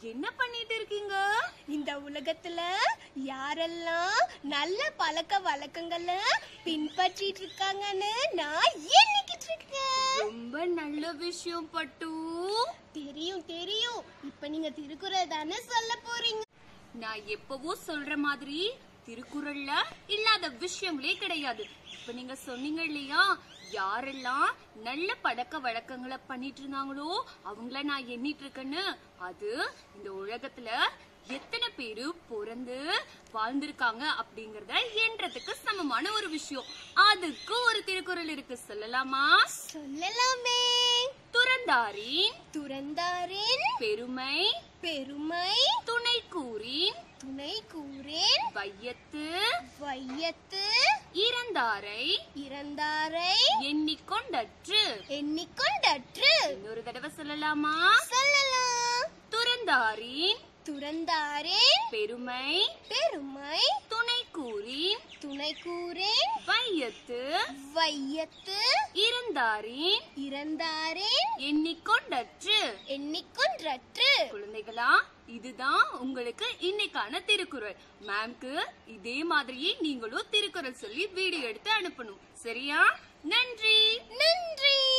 என்ன பண்ணிட்டு இருக்கீங்க இந்த உலகத்துல யாரெல்லாம் நல்ல பழக்க வழக்கங்களை பின்பற்றிட்டு இருக்காங்கன்னு நான் எண்ணிக்கிட்டு இருக்கேன் ரொம்ப நல்ல விஷயம் பட்டு தெரியும் தெரியும் இப்ப நீங்க திருக்குறள் தானே சொல்ல போறீங்க நான் எப்பவோ சொல்ற மாதிரி திருக்குறள்ல இல்லாத விஷயங்களே கிடையாது இப்ப நீங்க சொன்னீங்க இல்லையா யாரெல்லாம் நல்ல பழக்க வழக்கங்களை பண்ணிட்டு இருந்தாங்களோ அவங்கள நான் எண்ணிட்டு இருக்கேன்னு அது இந்த உலகத்துல எத்தனை பேரு பிறந்து வாழ்ந்திருக்காங்க அப்படிங்கறத எண்றதுக்கு சமமான ஒரு விஷயம் அதுக்கு ஒரு திருக்குறள் இருக்கு சொல்லலாமா சொல்லலாமே துறந்தாரின் துறந்தாரின் பெருமை பெருமை துணை கூறின் துணை கூறேன் வையத்து வையத்து இறந்தாரை இறந்தாரை எண்ணிக்கொண்டற்று எண்ணிக்கொண்டற்று இன்னொரு தடவை சொல்லலாமா சொல்லலாம் துறந்தாரின் துறந்தாரின் பெருமை பெருமை துணை கூறின் துணை கூறேன் வையத்து வையத்து இறந்தாரின் இறந்தாரின் எண்ணிக்கொண்டற்று எண்ணிக்கொன்றற்று குழந்தைகளா இதுதான் உங்களுக்கு இன்னைக்கான திருக்குறள் மேம்க்கு இதே மாதிரியே நீங்களும் திருக்குறள் சொல்லி வீடியோ எடுத்து அனுப்பணும் சரியா நன்றி நன்றி